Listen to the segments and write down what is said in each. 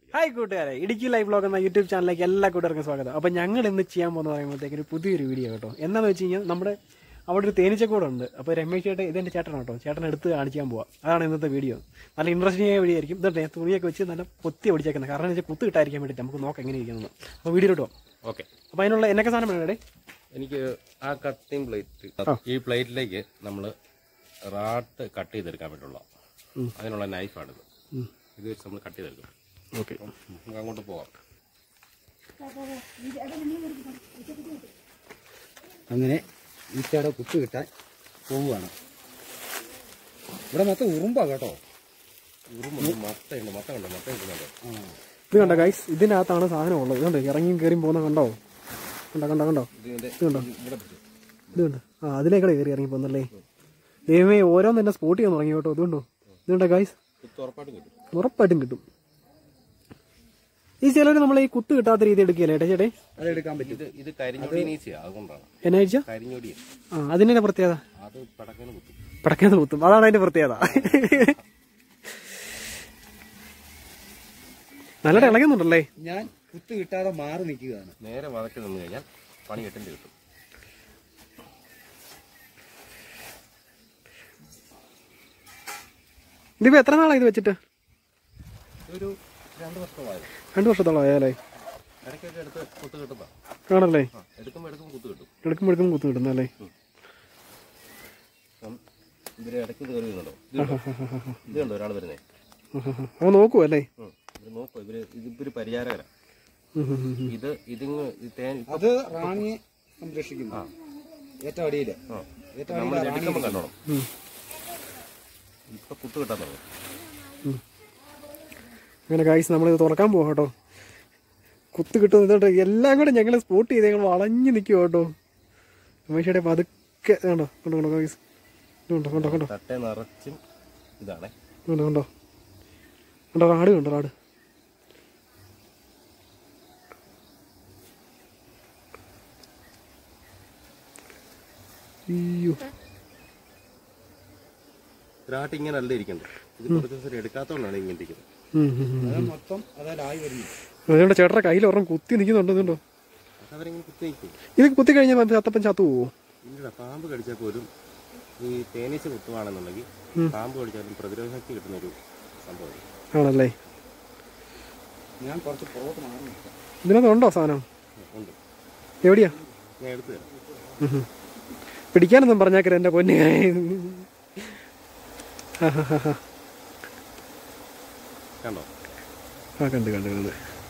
Hi കൂട്ടുകാരെ Idukki live blog എന്ന YouTube ചാനലിലേക്ക് എല്ലാ കൂട്ടുകാർക്കും സ്വാഗതം അപ്പോൾ ഞങ്ങൾ ഇന്ന് ചെയ്യാൻ പോകുന്ന പറയുമ്പോഴത്തേക്ക് ഒരു പുതിയൊരു വീഡിയോ കേട്ടോ എന്താണെന്ന് വെച്ച് കഴിഞ്ഞാൽ നമ്മുടെ അവിടെ ഒരു തേനീച്ചക്കൂടെ ഉണ്ട് അപ്പോൾ രമേശ് ചേട്ടൻ ഇതെൻ്റെ ചേട്ടനാണ് കേട്ടോ ചേട്ടൻ എടുത്ത് കാണിക്കാൻ പോവാം അതാണ് ഇന്നത്തെ വീഡിയോ നല്ല ഇൻട്രസ്റ്റിംഗ് ആയ വീഡിയോ ആയിരിക്കും ഇതട്ടെ തുണിയൊക്കെ വെച്ച് നല്ല പൊത്തി ഒടിച്ചേക്കുന്നത് കാരണം എന്ന് വെച്ചാൽ കുത്ത് കിട്ടാതിരിക്കാൻ വേണ്ടിയിട്ട് നമുക്ക് നോക്കാം എങ്ങനെ ഇരിക്കുന്നത് അപ്പോൾ വീഡിയോയിലോട്ട് പോകാം ഓക്കെ അപ്പോൾ അതിനുള്ള എന്നൊക്കെ സാധനം വേണേ എനിക്ക് ആ കട്ടിങ് പ്ലേറ്റ് ഈ പ്ലേറ്റിലേക്ക് നമ്മൾ റാട്ട് കട്ട് ചെയ്തെടുക്കാൻ പറ്റുള്ള അതിനുള്ള നൈഫാണിത് ഇത് വെച്ച് നമ്മൾ കട്ട് ചെയ്തെടുക്കും ഓക്കെ നമുക്ക് അങ്ങോട്ട് പോവാം അങ്ങനെ ഈച്ചയുടെ കുത്ത് കിട്ടാൻ പോവുകയാണ് ഇവിടെ മൊത്തം ഉറുമ്പാ കേട്ടോ ഉറുമ്പ് മത്തയുണ്ട് മത്ത കണ്ടോ മത്ത കിട്ടുന്നുണ്ടോ ഇത് കണ്ടോ ഗൈസ് ഇതിനകത്താണ് സാധനം ഉള്ളത് ഇതുണ്ട് ഇറങ്ങിയും കയറിയും പോകുന്ന കണ്ടോ കണ്ടോ കണ്ടോ കണ്ടോ ഇതിന്റെ ഇത് കണ്ടോ ഇവിടെ പിടിച്ചു. ഇത് കണ്ടോ ആ അതിലേക്കൂടെ കയറി ഇറങ്ങി പോന്നല്ലേ ദൈവമേ ഓരോന്ന് എന്നെ സ്പോട്ട് ചെയ്യാൻ തുടങ്ങി കേട്ടോ ഇതുണ്ടോ ഇതുണ്ടോ ഗൈസ് കുത്ത് ഉറപ്പായിട്ടും കിട്ടും ഉറപ്പായിട്ടും കിട്ടും ഈ ചിലർ നമ്മൾ ഈ കുത്ത് കിട്ടാത്ത രീതി എടുക്കുകയല്ലേ ഏട്ടാ ചേട്ടേ അതെടുക്കാൻ പറ്റും ഇത് ഇത് കരിഞ്ഞൊടി നീച്ചിയാ അതുകൊണ്ടാണ് എന്നാഴ്ച കരിഞ്ഞൊടി ആ അതിന്റെ പ്രത്യേകത അത് പടക്കന് കുത്തും പടക്കേന്ന് കുത്തും അതാണ് അതിന്റെ പ്രത്യേകത നല്ല ഇളകുന്നുണ്ടല്ലേ ഞാൻ കുത്ത് കിട്ടാതെ മാറി നിൽക്കുകയാണ് നേരെ വതക്കി നിന്ന് കഴിഞ്ഞാൽ പണി എട്ടിന്റെ കിട്ടും ഇതിപ്പോ എത്ര നാളായി ഇത് വെച്ചിട്ട് ഒരു രണ്ട് വർഷമായത് രണ്ടു വർഷത്തോളം ആയാലേ ഇടയ്ക്കൊക്കെ എടുത്ത് കുത്ത് കിട്ടുന്നതാ ആണല്ലേ ആ എടുക്കുമ്പോൾ എടുക്കുമ്പോൾ കുത്ത് കിട്ടും എടുക്കുമ്പോൾ എടുക്കുമ്പോൾ കുത്ത് കിട്ടുന്നല്ലേ അപ്പം ഇതിന് ഇടയ്ക്ക് കയറി വരുന്നുണ്ടോ ഇത് കണ്ടോ ഒരാൾ വരുന്നേ അവ നോക്കൂ അല്ലേ ഉം. ഇത് നോക്കൂ ഇവര് ഇതിപ്പൊരു പരിചാരകരാ ഇത് ഇതിങ്ങ് ഈ തേൻ ഇപ്പൊ അത് റാണിയെ സംരക്ഷിക്കുന്നു ഏറ്റവും അടിയില് ആ. ഏറ്റവും നമ്മൾ അടിയില് എടുക്കുമ്പോൾ കണ്ടോണം ഇപ്പൊ കുത്ത് കിട്ടാൻ തുടങ്ങും അങ്ങനെ കായ്സ് നമ്മളിത് തുറക്കാൻ പോവാം കേട്ടോ കുത്ത് കിട്ടുന്നുണ്ട് എല്ലാം കൂടെ ഞങ്ങൾ സ്പോട്ട് ചെയ്ത് ഞങ്ങൾ വളഞ്ഞു നിൽക്കുക കേട്ടോ രമേശയുടെ പതുക്കെ കണ്ടോ കണ്ടോ കണ്ടോ കായ്സ് കണ്ടോ കണ്ടോ കണ്ടോ തട്ടേ നിറച്ചും ഇതാണേ കണ്ടോ കണ്ടോ കണ്ടോ റാട് കണ്ടോ റാട് അയ്യോ ഗ്രാട്ട് ഇങ്ങനെ അല്ല ഇരിക്കണ്ടേ ഇത് കുറച്ച് ദിവസം എടുക്കാത്തോണ്ടാണ് ഇങ്ങനെ ഇരിക്കുന്നത് ഉം, ഉം, ഉം. അത് മൊത്തം അതിലായി വരുന്നു അതുകൊണ്ട് ചേട്ടൻ്റെ കയ്യിൽ ഒരെണ്ണം കുത്തി നിൽക്കുന്നുണ്ട് ഇതുണ്ടോ അതവരിങ്ങനെ കുത്തി നിൽക്കും ഇത് കുത്തി കഴിഞ്ഞാൽ ചത്തപ്പൻ ചത്തു പോവോ ഇല്ലടാ പാമ്പ് കടിച്ചാൽ പോലും ഈ തേനീച്ച കുത്തുവാണെന്നുണ്ടെങ്കിൽ പാമ്പ് കടിച്ചാലും പ്രതിരോധ ശക്തി കിട്ടുന്ന ഒരു സംഭവം ആണല്ലേ ഞാൻ കുറച്ച് പുറകോട്ട് മാറി നിൽക്കാം ഇതിനകത്തുണ്ടോ സാധനം ഉണ്ട് എവിടെയാ ഞാൻ എടുത്തു തരാം ഉം ഉം. പിടിക്കാനൊന്നും പറഞ്ഞാക്കര എന്റെ പൊന്നെ കണ്ടോ ആ കണ്ട് കണ്ട് കണ്ട്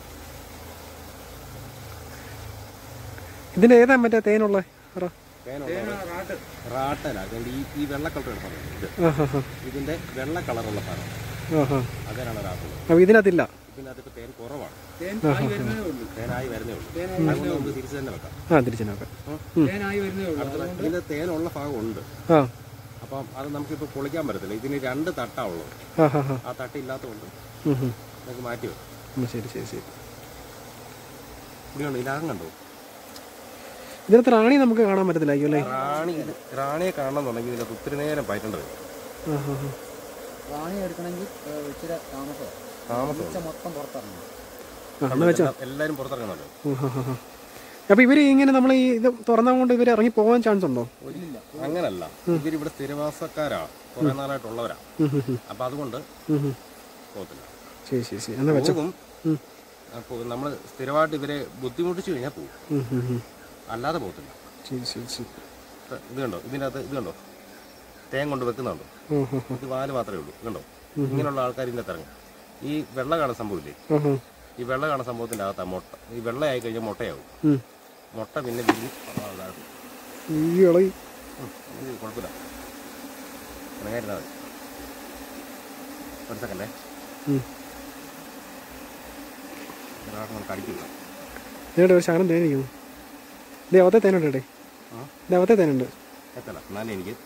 ഇതിന്റെ ഏതാ മറ്റേ തേനുള്ള പറ തേനുള്ള റാട്ടല അതുകൊണ്ട് ഈ ഈ വെള്ള കളർ സാധനം ഇത് ആ ഹാ ഹാ ഇതിന്റെ വെള്ള കളറുള്ള സാധനം ആ ഹാ അതാണ് റാട്ടുള്ളത് അപ്പൊ ഇതിനകത്തില്ല പിന്നെ അതിപ്പോ തേൻ കുറവാണ് തേൻ ആയി വരുന്നതേ ഉള്ളൂ തേനായി വരുന്നേ ഉള്ളൂ അതുകൊണ്ട് നമുക്ക് തിരിച്ചു തന്നെ വെക്കാം ആ തിരിച്ചു നോക്കാം തേനായി വരുന്നതേ ഉള്ളൂ അടുത്ത ഇതിന്റെ തേനുള്ള ഭാഗം ഉണ്ട് ആ അപ്പം അത് നമുക്കിപ്പോൾ പൊളിക്കാൻ പറ്റത്തില്ല ഇതിന് രണ്ട് തട്ടാ ഉള്ളൂ ആ ഹാ ഹാ ആ തട്ട് ഇല്ലാത്തതുകൊണ്ട് ഉം, ഉം. നമുക്ക് മാറ്റി വെക്കാം ഉം, ശരി ശരി ശരി ഇവിടെയുണ്ട് ഇതിനകം കണ്ടോ ഇതിനകത്ത് റാണി നമുക്ക് കാണാൻ പറ്റത്തില്ലായിരിക്കും അല്ലേ റാണി ഇത് റാണിയെ കാണണമെന്നുണ്ടെങ്കിൽ ഇതിനകത്ത് ഒത്തിരി നേരം പയറ്റേണ്ടത് ആ ഹാ ഹാ റാണി എടുക്കണമെങ്കിൽ ഇച്ചിരി താമസം താമസം മൊത്തം പുറത്തിറങ്ങണം ആ എന്നാ വെച്ചോ എല്ലാവരും പുറത്തിറങ്ങുന്നുണ്ടോ ഉം, ഹാ, ഹാ, ഹാ. അപ്പൊ ഇവര് ഇങ്ങനെ നമ്മൾ ഈ ഇത് തുറന്നുകൊണ്ട് ഇവര് ഇറങ്ങി പോകാൻ ചാൻസ് ഉണ്ടോ അങ്ങനല്ല ഇവരിവിടെ സ്ഥിരവാസക്കാരാ കുറെ നാളായിട്ടുള്ളവരാ ഉം, ഉം, ഉം. അപ്പൊ അതുകൊണ്ട് ഉം, ഉം. പോകത്തില്ല ശരി ശരി ശരി എന്നാ വെച്ചോ പോകും ഉം. അപ്പോൾ നമ്മൾ സ്ഥിരമായിട്ട് ഇവരെ ബുദ്ധിമുട്ടിച്ചു കഴിഞ്ഞാൽ പോകും ഉം, ഉം, ഉം. അല്ലാതെ പോകത്തില്ല ശരി ശരി ശരി ഇപ്പൊ ഇത് കണ്ടോ ഇതിൻ്റെ അകത്ത് ഇത് കണ്ടോ തേൻ കൊണ്ട് വെക്കുന്നുണ്ടോ ആ ഹാ ഇത് വാല് മാത്രമേ ഉള്ളൂ ഇത് കണ്ടോ ഇങ്ങനെയുള്ള ആൾക്കാർ ഇതിൻ്റെ അകത്ത് ഇറങ്ങും ഈ വെള്ള കാണുന്ന സംഭവമില്ലേ ആ ഹാ ഈ വെള്ള കാണുന്ന സംഭവത്തിൻ്റെ അകത്താണ് മുട്ട ഈ വെള്ളയായി കഴിഞ്ഞാൽ മുട്ടയാവും ഉം. മുട്ട പിന്നെ വിരിഞ്ഞ് ആ, അതാകും. ഈ ഇളകി ഉം, ഇത് കുഴപ്പമില്ല ഇറങ്ങായിരുന്നാൽ മതി ഒരു സെക്കൻഡേ ഉം. ഒരാൾക്ക് നമുക്ക് അടിക്കില്ല ഇതേടെ ഒരു ശകലം തേനിരിക്കുന്നു ദേവത്തെ തേനുണ്ട് ഇടേ ആ? ദേവത്തെ തേനുണ്ട് എത്തല്ല എന്നാലും എനിക്ക്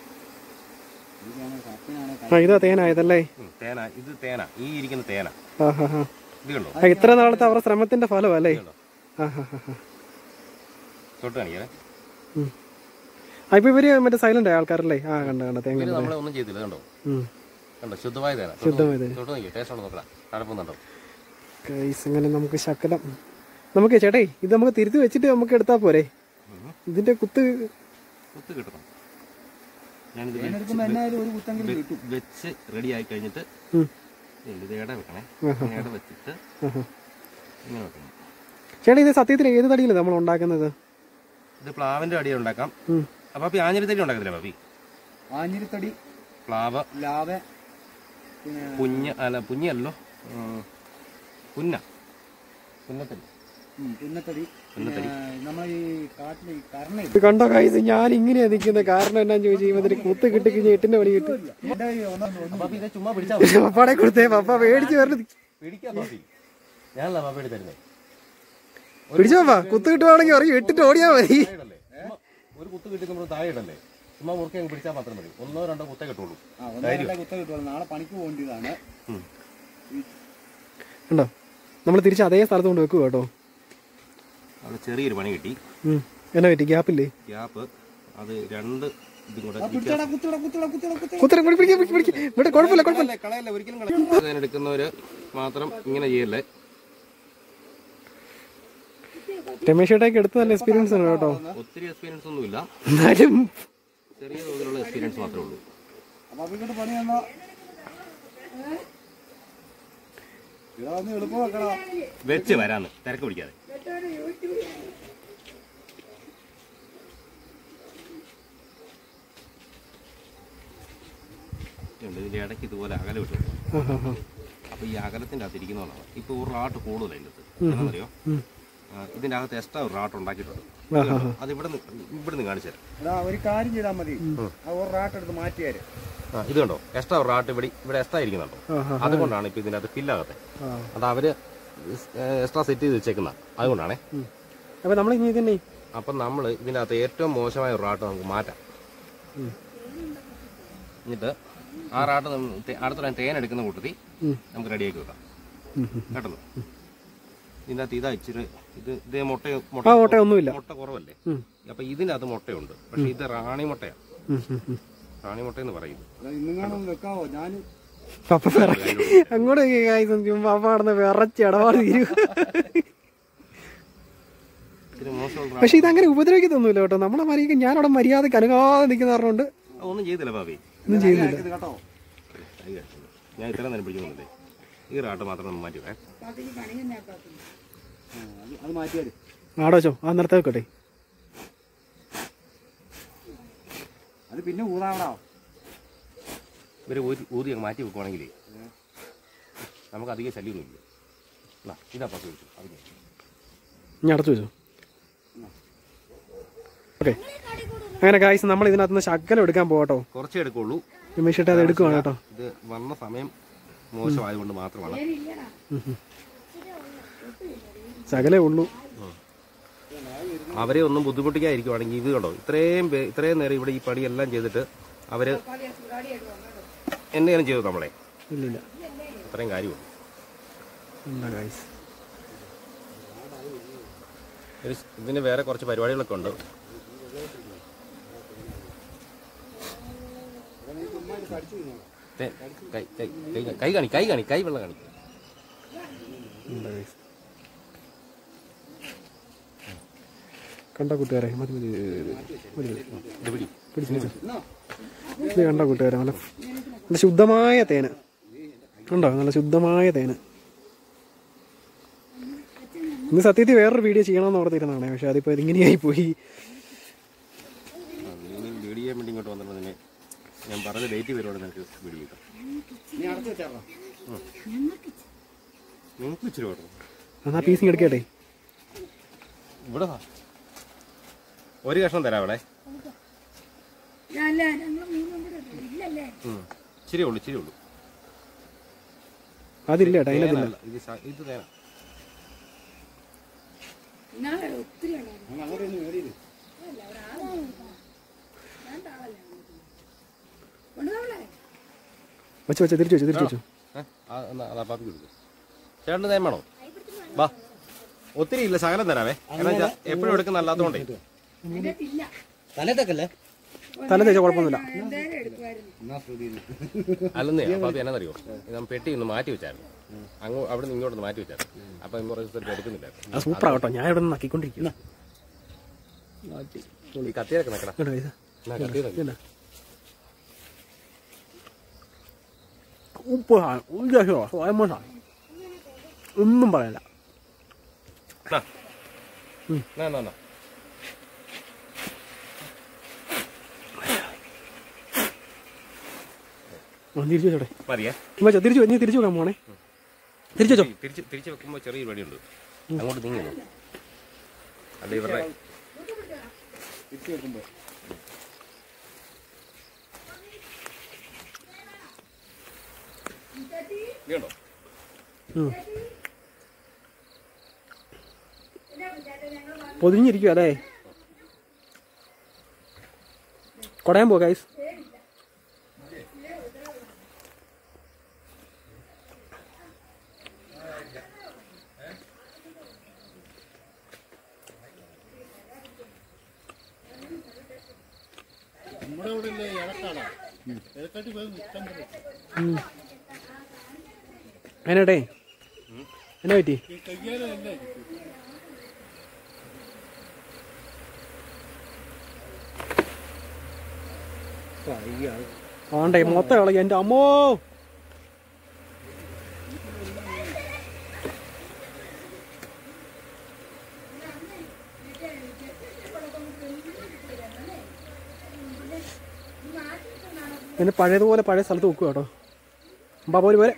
ആ ഇതാ തേനായതല്ലേ ഉം, തേന ഇത് തേന ഈ ഇരിക്കുന്ന തേന ആ ഹാ ഹാ ഇത് കണ്ടോ ആ ഇത്ര നാളത്തെ അവരുടെ ശ്രമത്തിന്റെ ഫലം അല്ലേ കണ്ടോ ആ ഹാ ഹാ ഹാ തൊട്ട് കാണിക്കാനേ ഉം. ആ ഇപ്പൊ ഇവര് മറ്റേ സൈലന്റ് ആയ ആൾക്കാരല്ലേ ആ കണ്ട കണ്ട തേങ്ങ ഇവര് നമ്മളെ ഒന്നും ചെയ്തില്ല കണ്ടോ ഉം. കണ്ടോ ശുദ്ധമായ തേന ശുദ്ധമായ തേൻ. തൊട്ട് നോക്കി ടേസ്റ്റ് ഉണ്ടോ നോക്കടാ തണുപ്പൊന്നുണ്ടോ ഗൈസ് അങ്ങനെ നമുക്ക് ശകലം നമുക്ക് ചേട്ടേ ഇത് നമുക്ക് തിരുത്തി വെച്ചിട്ട് നമുക്ക് എടുത്താൽ പോരെ ഇതിന്റെ കുത്ത് കുത്ത് കിട്ടണം ഞാനിത് എടുക്കുമ്പോ എന്നായാലും ഒരു കുത്തെങ്കിലും വെച്ച് വെച്ച് റെഡി ആയി കഴിഞ്ഞിട്ട് ഉം. ഇത് ഇട വെക്കണേ ഇട വെച്ചിട്ട് ആഹാ. ഇങ്ങനെ വെക്കണം ചേട്ടാ ഇത് സത്യത്തിൽ ഏത് തടിയിലാണ് നമ്മൾ ഉണ്ടാക്കുന്നത് ഇത് പ്ലാവിന്റെ അടി ഉണ്ടാക്കാം ഉം. അപ്പൊ അപ്പൊ ആഞ്ഞിരത്തടി ഉണ്ടാക്കത്തില്ല പാപ്പി ആഞ്ഞിരിത്തടി പ്ലാവ് ലാവ പിന്നെ പുഞ്ഞ അല്ല പുഞ്ഞല്ലോ പുന്ന പുന്നത്തടി ഉം, പുന്നത്തടി പുന്നത്തടി നമ്മൾ ഈ കാട്ടില് ഈ കരണ ഇത് കണ്ടോ കൈസ് ഞാൻ ഇങ്ങനെയാ നിൽക്കുന്നത് കാരണം എന്നാന്ന് ചോദിച്ചു കഴിയുമ്പോൾ ഇതിന് കുത്ത് കിട്ടി കഴിഞ്ഞാൽ എട്ടിന്റെ പണി കിട്ടും പാപ്പി ഇത് ചുമ്മാ പിടിച്ചാ മതി. പപ്പാടെ കൊടുത്തേ പപ്പ മേടിച്ച് വരണം പിടിക്കാൻ പാപ്പി ഞാനല്ല പാപ്പ എടുത്ത് തരുന്നേ പിടിച്ചോ പപ്പാ കുത്ത് കിട്ടുവാണെങ്കിൽ പറയും എട്ടിട്ട് ഓടിയാ മതി താഴെ ഇടല്ലേ? ചുമ്മാ ഒരു കുത്ത് കിട്ടി നമ്മൾ താഴെ ഇടല്ലേ ചുമ്മാ മുറുക്കി അങ്ങ് പിടിച്ചാൽ മാത്രം മതി ഒന്നോ രണ്ടോ കുത്തേ കിട്ടുള്ളൂ ആ ഒന്നോ രണ്ടോ കുത്ത കിട്ടുള്ളൂ നാളെ പണിക്ക് പോകേണ്ടതാണ് ഉം. കണ്ടോ നമ്മൾ തിരിച്ച് അതേ സ്ഥലത്ത് കൊണ്ട് വെക്കുക കേട്ടോ അത് ചെറിയൊരു പണി കിട്ടി ഉം. എന്നാ പറ്റി ഗ്യാപ്പില്ലേ ഗ്യാപ്പ് അത് രണ്ട് ഇതും കൂടെ കുത്തട കുത്തട കുത്തട കുത്തട കുത്തട കുത്തരം കൂടി പിടിക്കാം പിടിക്കാം പിടിക്കാം ഇവിടെ കുഴപ്പമില്ല കുഴപ്പമില്ല കളയല്ല ഒരിക്കലും കളയല്ല എടുക്കുന്നവര് മാത്രം ഇങ്ങനെ ചെയ്യല്ലേ രമേശ് ചേട്ടാക്ക് എടുത്ത് നല്ല എക്സ്പീരിയൻസ് ആണ് കേട്ടോ ഒത്തിരി എക്സ്പീരിയൻസ് ഒന്നുമില്ല എന്നാലും ചെറിയ തോതിലുള്ള എക്സ്പീരിയൻസ് മാത്രമേ ഉള്ളൂ അപ്പൊ അവരുടെ പണി എന്നാ ഇവിടെ വന്ന് എളുപ്പം വെക്കണം വെച്ച് വരാന്ന് തിരക്ക് പിടിക്കാതെ ഉണ്ട്. ഇതിന്റെ ഇടയ്ക്ക് ഇതുപോലെ അകലെ വിട്ടു ആ, ആ, ആ. അപ്പൊ ഈ അകലത്തിന്റെ അകത്ത് ഇരിക്കുന്നതാണ് ഇപ്പൊ ഒരു റാട്ട് കൂടുതൽ അതിൻ്റെ അകത്ത് എന്താണെന്നറിയോ ആ, ഇതിന്റെ അകത്ത് എക്സ്ട്രാ ഒരു റാട്ട് ഉണ്ടാക്കിയിട്ടുണ്ട് അത് ഇവിടെ ഇവിടെ നിന്ന് കാണിച്ചു തരാം എടാ ഒരു കാര്യം ചെയ്താൽ മതി ആ ഒരു റാട്ട് എടുത്ത് മാറ്റിയാര് ആ, ഇത് കണ്ടോ എക്സ്ട്രാ ഒരു റാട്ട് ഇവിടെ ഇവിടെ എക്സ്ട്രാ ഇരിക്കുന്നുണ്ടോ ആ, ആ. അതുകൊണ്ടാണ് ഇപ്പൊ ഇതിനകത്ത് ഫില്ലാകത്തെ ആ. അത് അവര് എക്സ്ട്രാ സെറ്റ് ചെയ്ത് വെച്ചേക്കുന്ന അതുകൊണ്ടാണേ ഉം. അപ്പൊ നമ്മൾ ഇനി തന്നെ അപ്പം നമ്മൾ ഇതിനകത്ത് ഏറ്റവും മോശമായ ഒരു റാട്ട് നമുക്ക് മാറ്റാം ഉം. എന്നിട്ട് ആ റാട്ട് നമ്മ- തേ- അടുത്ത തേൻ എടുക്കുന്ന കൂട്ടത്തിൽ ഉം. നമുക്ക് റെഡിയാക്കി വെക്കാം ഉം, ഉം. കേട്ടല്ലോ ഇതിൻ്റെ അകത്ത് ഇതാ ഇച്ചിരി ഇത് ഇതേ മുട്ട മുട്ട ആ ഓട്ടെ ഒന്നുമില്ല മുട്ട കുറവല്ലേ ഉം. അപ്പൊ ഇതിനകത്ത് മുട്ടയുണ്ട് പക്ഷെ ഇത് റാണി മുട്ടയാണ് ഉം, ഉം, ഉം. റാണി മുട്ട എന്ന് പറയും ഇന്നും വെക്കാവോ ഞാൻ പപ്പ വിറ അങ്ങോട്ട് കായ്സ് ചുമ്മാ പപ്പ നടന്ന് വിറച്ച് ഇടപാട് തീരും ഇത്തിരി മോശമുള്ള പക്ഷെ ഇതങ്ങനെ ഉപദ്രവിക്കത്തൊന്നുമില്ല കേട്ടോ നമ്മളെ മര്യാദ ഞാനവിടെ മര്യാദക്ക് അനങ്ങാതെ നിൽക്കുന്ന പറഞ്ഞുകൊണ്ട് റാ- ഒന്നും ചെയ്തില്ല ഭാവി ഒന്നും ചെയ്യുന്നില്ല ഇത് കേട്ടോ കൈ കാണിച്ചു. ഞാൻ ഇത്രയും നേരം പിടിക്കുന്നില്ലേ ഈ റാട്ട് മാത്രം ഒന്ന് മാറ്റി വേ ആ, അത് അത് മാറ്റിയാര് ആടോ ചോ ആ നിർത്ത വെക്കട്ടെ അത് പിന്നെ ഊതാവണോ ഇവര് ഊതി ഊതി അങ്ങ് മാറ്റി വെക്കുവാണെങ്കിലേ നമുക്ക് അധികം ശല്യമൊന്നുമില്ല എന്നാ, ഇതാ പത്ത് വെച്ചു അതിന് ഇനി അടച്ചു വെച്ചോ ഓക്കെ അങ്ങനെ കായ്സ് നമ്മൾ ഇതിനകത്ത് നിന്ന് ശകലം എടുക്കാൻ പോകട്ടോ കുറച്ചേ എടുക്കുള്ളൂ രമേശ് അത് എടുക്കുവാണ് കേട്ടോ ഇത് വന്ന സമയം മോശമായതുകൊണ്ട് മാത്രമാണ് ശകലേ ഉള്ളൂ അവരെ ഒന്നും ബുദ്ധിമുട്ടിക്കാതിരിക്കുവാണെങ്കിൽ ഇത് കണ്ടോ ഇത്രയും പേ- ഇത്രയും നേരം ഇവിടെ ഈ പണിയെല്ലാം ചെയ്തിട്ട് അവര് എന്തെങ്കിലും ചെയ്തു നമ്മളെ ഇല്ലില്ല അത്രയും കാര്യമുള്ളൂ എന്താ കായ്സ് ഒരു സ് ഇതിന് വേറെ കുറച്ച് പരിപാടികളൊക്കെ ഉണ്ട് ദേ, കൈ കൈ കൈ കൈ കാണി കൈ കാണി കൈ വെള്ളം കാണി എന്താ കായ്സ് കണ്ട കൂട്ടുകാരെ മതി മതി മതി, മതി മതി ഇത് പിടി പിടിച്ചു പിടിച്ചു ഇത് കണ്ട കൂട്ടുകാരെ നല്ല നല്ല ശുദ്ധമായ തേന് ഉണ്ടോ നല്ല ശുദ്ധമായ തേന് ഇന്ന് സത്യത്തിൽ വേറൊരു വീഡിയോ ചെയ്യണമെന്ന് ഓർത്തിരുന്നതാണേ പക്ഷെ അതിപ്പോൾ ഇങ്ങനെയായി പോയി ആ, നീ വീഡിയോ ചെയ്യാൻ വേണ്ടി ഇങ്ങോട്ട് വന്നിട്ടുണ്ടെങ്കിൽ ഞാൻ പറഞ്ഞ ഡേറ്റ് വരുവാണ് നിനക്ക് വീഡിയോ കിട്ടും നീ അടച്ചു വെച്ചാറോ നിങ്ങൾക്ക് ഇച്ചിരി വേണം എന്നാ പീസിങ് എടുക്കട്ടെ ഇവിടെ വാ. ഒരു കഷ്ണം തരാം അവിടെ അല്ല ഞങ്ങൾ മൂന്നും കൂടെ ഉണ്ട്. ഇല്ലല്ലേ ഉം. ഇച്ചിരി ഉള്ളൂ ഇച്ചിരി ഉള്ളൂ അതില്ല കേട്ടോ അതിനകത്തില്ല തേനല്ല, ഇത് ശ- ഇത് തേന നാളെ ഒത്തിരി ഉണ്ടായിരുന്നു അങ്ങ് അങ്ങോട്ട് ഒന്ന് മേടിയില്ല കൊണ്ടുപോകണേ വെച്ച് വെച്ച് തിരിച്ചു വെച്ചു തിരിച്ചു വെച്ചു ഏ? ആ, എന്നാ, അതാ പാപ്പി കൊടുക്കും ചേട്ടന് തേൻ വേണോ വാ ഒത്തിരി ഇല്ല ശകലം തരാവേ കാരണം വെച്ചാ എപ്പോഴും എടുക്കുന്ന അല്ലാത്തോണ്ടേ എൻ്റെ ഇല്ല തലത്തൊക്കെ തല തേച്ച കുഴപ്പമൊന്നുമില്ല എന്തായാലും എടുക്കുമായിരുന്നു എന്നാ ശ്രുതി അല്ലെന്നേ പാപ്പി എന്നറിയോ ഇത് പെട്ടി ഒന്ന് മാറ്റി വെച്ചായിരുന്നു അങ്ങ് അവിടെ നിന്ന് ഇങ്ങോട്ട് മാറ്റി വെച്ചാൽ അപ്പൊ ഇമ്മ റിസൾട്ട് എടുക്കുന്നില്ല അത് സൂപ്പറാ കേട്ടോ ഞാൻ ഇവിടെ നിന്ന് നക്കിക്കൊണ്ടിരിക്കുന്നു ഈ കത്തിയൊക്കെ നിൽക്കണം കേട്ടോ ഇത് എന്നാ കത്തി നിൽക്കണം ഇതുണ്ട്. ഉപ്പ് സാധനം ഒരു രസമോ സ്വയം സാധനം ഒന്നും പറയല്ല എന്നാ എന്നാ എന്നാ ആ, തിരിച്ചു വെച്ചോടെ മതിയേ വെച്ചോ തിരിച്ചു നീ തിരിച്ചു വെക്കാൻ പോണേ തിരിച്ചു വെച്ചോ തിരിച്ച് തിരിച്ച് വെക്കുമ്പോൾ ചെറിയൊരു വടിയുണ്ട് അങ്ങോട്ട് നീങ്ങുന്നു അല്ല ഇവരുടെ തിരിച്ചു വെക്കുമ്പോ ഇതുണ്ടോ ഉം. പൊതിഞ്ഞിരിക്കും അല്ലേ കൊടയാൻ പോ ഗൈസ് അതിനടേ എന്നാ പറ്റി ആണ്ടേ മൊത്തം ഇളകി എൻ്റെ അമ്മോ പിന്നെ പഴയതുപോലെ പഴയ സ്ഥലത്ത് വെക്കുക കേട്ടോ അമ്പാ പോലെ പോലെ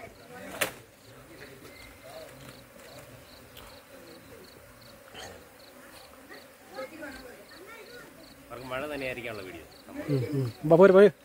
അവർക്ക് മഴ തന്നെയായിരിക്കാനുള്ള വീഡിയോ അമ്പാ പോലെ പോലെ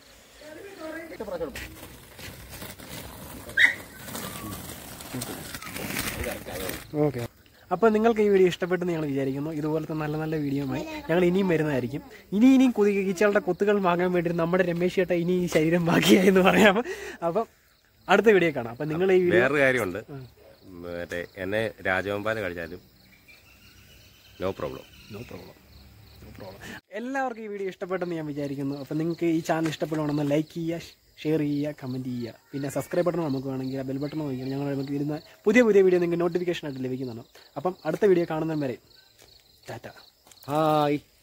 ഓക്കെ അപ്പോൾ നിങ്ങൾക്ക് ഈ വീഡിയോ ഇഷ്ടപ്പെട്ടെന്ന് ഞങ്ങൾ വിചാരിക്കുന്നു ഇതുപോലത്തെ നല്ല നല്ല വീഡിയോയുമായി ഞങ്ങൾ ഇനിയും വരുന്നതായിരിക്കും ഇനി ഇനിയും കൊതി ഈച്ചകളുടെ കൊത്തുകൾ വാങ്ങാൻ വേണ്ടി നമ്മുടെ രമേശ് ചേട്ട ഇനി ഈ ശരീരം ബാക്കിയായി എന്ന് പറയാം അപ്പം അടുത്ത വീഡിയോ കാണാം അപ്പം നിങ്ങൾ ഈ വീഡിയോ വേറൊരു കാര്യമുണ്ട് മറ്റേ എന്നെ രാജവമ്പാല കഴിച്ചാലും no problem no problem no problem എല്ലാവർക്കും ഈ വീഡിയോ ഇഷ്ടപ്പെട്ടെന്ന് ഞാൻ വിചാരിക്കുന്നു അപ്പം നിങ്ങൾക്ക് ഈ ചാനൽ ഇഷ്ടപ്പെടുവാണെന്ന് ലൈക്ക് ചെയ്യുക ഷെയർ ചെയ്യുക കമൻറ്റ് ചെയ്യുക പിന്നെ സബ്സ്ക്രൈബ് ബട്ടൺ നമുക്ക് വേണമെങ്കിൽ ബെൽ ബട്ടൺ നോക്കിയാൽ ഞങ്ങൾ നമുക്ക് ഇരുന്ന പുതിയ പുതിയ വീഡിയോ നിങ്ങൾക്ക് നോട്ടിഫിക്കേഷൻ ആയിട്ട് ലഭിക്കുന്നതാണ് അപ്പം അടുത്ത വീഡിയോ കാണുന്നവരെ ടാറ്റ ഹായ്